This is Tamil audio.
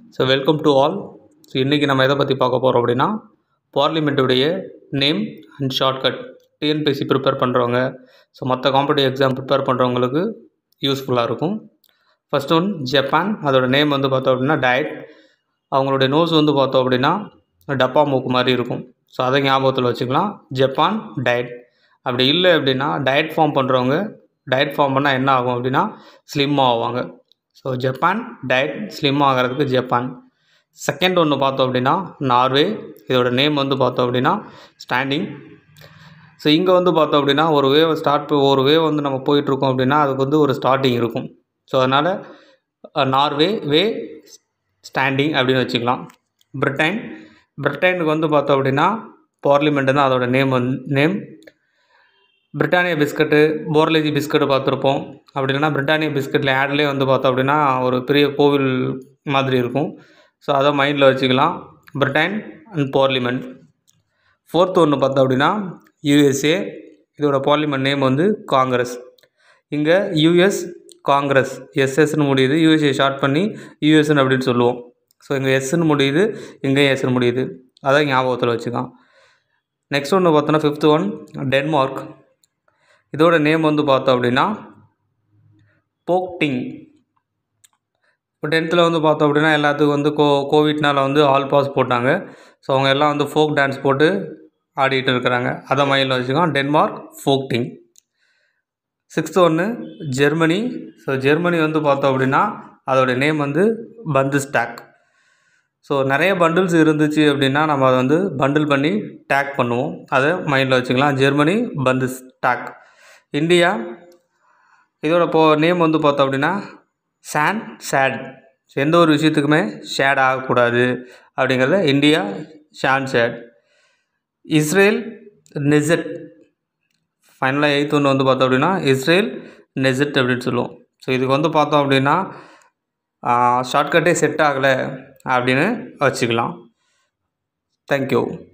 so welcome to all so இன்றைக்கி நம்ம எதை பற்றி பார்க்க போகிறோம் அப்படின்னா பார்லிமெண்ட்டுடைய name and shortcut TNPSC prepare பண்ணுறவங்க ஸோ மற்ற காம்படிட்டிவ் எக்ஸாம் ப்ரிப்பேர் பண்ணுறவங்களுக்கு யூஸ்ஃபுல்லாக இருக்கும் ஃபஸ்ட் ஒன் ஜப்பான் அதோட நேம் வந்து பார்த்தோம் அப்படின்னா டயட் அவங்களுடைய நோஸ் வந்து பார்த்தோம் அப்படின்னா டப்பா மூக்கு மாதிரி இருக்கும் ஸோ அதை ஞாபகத்தில் வச்சுக்கலாம் ஜப்பான் டயட் அப்படி இல்லை அப்படின்னா டயட் ஃபார்ம் பண்ணுறவங்க டயட் ஃபார்ம் பண்ணால் என்ன ஆகும் அப்படின்னா ஸ்லிம்மாக ஆவாங்க ஸோ ஜப்பான் டயட் ஸ்லிம் ஆகிறதுக்கு ஜப்பான் செகண்ட் ஒன்று பார்த்தோம் அப்படின்னா நார்வே இதோட நேம் வந்து பார்த்தோம் அப்படின்னா ஸ்டாண்டிங் ஸோ இங்கே வந்து பார்த்தோம் அப்படின்னா ஒரு வேவ் ஸ்டார்ட் ஒரு வேவ் வந்து நம்ம போயிட்டுருக்கோம் அப்படின்னா அதுக்கு வந்து ஒரு ஸ்டார்டிங் இருக்கும் ஸோ அதனால் நார்வே வே ஸ்டாண்டிங் அப்படின்னு வச்சுக்கலாம் பிரிட்டன் பிரிட்டனுக்கு வந்து பார்த்தோம் அப்படின்னா பார்லிமெண்ட் தான் அதோட நேம் வந்து name Britannia biscuit Parle G biscuit பார்த்துருப்போம் அப்படி இல்லைன்னா பிரிட்டானியா பிஸ்கட்டில் ஆட்லேயே வந்து பார்த்தோம் அப்படின்னா ஒரு பெரிய கோவில் மாதிரி இருக்கும் ஸோ அதை மைண்டில் வச்சுக்கலாம் பிரிட்டன் அண்ட் பார்லிமெண்ட் ஃபோர்த் ஒன்று பார்த்தோம் அப்படின்னா யூஎஸ்ஏ இதோட பார்லிமெண்ட் நேம் வந்து காங்கிரஸ் இங்கே யூஎஸ் காங்கிரஸ் எஸ்எஸ்ன்னு முடியுது யூஎஸ்ஏ ஷார்ட் பண்ணி யூஎஸ்ன்னு அப்படின்னு சொல்லுவோம் ஸோ இங்கே எஸ்ன்னு முடியுது இங்கே எஸ்ன்னு முடியுது அதை ஞாபகத்தில் வச்சுக்கலாம் நெக்ஸ்ட் ஒன்று பார்த்தோன்னா ஃபிஃப்த் ஒன் டென்மார்க் இதோட நேம் வந்து பார்த்தோம் அப்படின்னா போக்டிங் இப்போ டென்த்தில் வந்து பார்த்தோம் அப்படின்னா எல்லாத்துக்கும் வந்து கோ கோவிட்னால் வந்து ஆல் பாஸ் போட்டாங்க ஸோ அவங்க எல்லாம் வந்து ஃபோக் டான்ஸ் போட்டு ஆடிட்டு இருக்கிறாங்க அதை மைண்டில் வச்சுக்கோங்க டென்மார்க் ஃபோக்டிங் சிக்ஸ்த்து ஒன்று ஜெர்மனி ஸோ ஜெர்மனி வந்து பார்த்தோம் அப்படின்னா அதோடைய நேம் வந்து பந்து ஸ்டாக் ஸோ நிறைய பண்டில்ஸ் இருந்துச்சு அப்படின்னா நம்ம அதை வந்து பண்டில் பண்ணி டேக் பண்ணுவோம் அதை மைண்டில் வச்சுக்கலாம் ஜெர்மனி பந்து ஸ்டாக் இந்தியா இதோட போ நேம் வந்து பார்த்தோம் அப்படின்னா சான் சேட் எந்த ஒரு விஷயத்துக்குமே ஷேட் ஆகக்கூடாது அப்படிங்கிறத இந்தியா ஷான் சேட் இஸ்ரேல் நெசட் ஃபைனலாக எயித் ஒன்று வந்து பார்த்தோம் அப்படின்னா இஸ்ரேல் நெசட் அப்படின்னு சொல்லுவோம் ஸோ இதுக்கு வந்து பார்த்தோம் அப்படின்னா ஷார்ட்கட்டே செட் ஆகலை அப்படின்னு வச்சுக்கலாம் தேங்க்யூ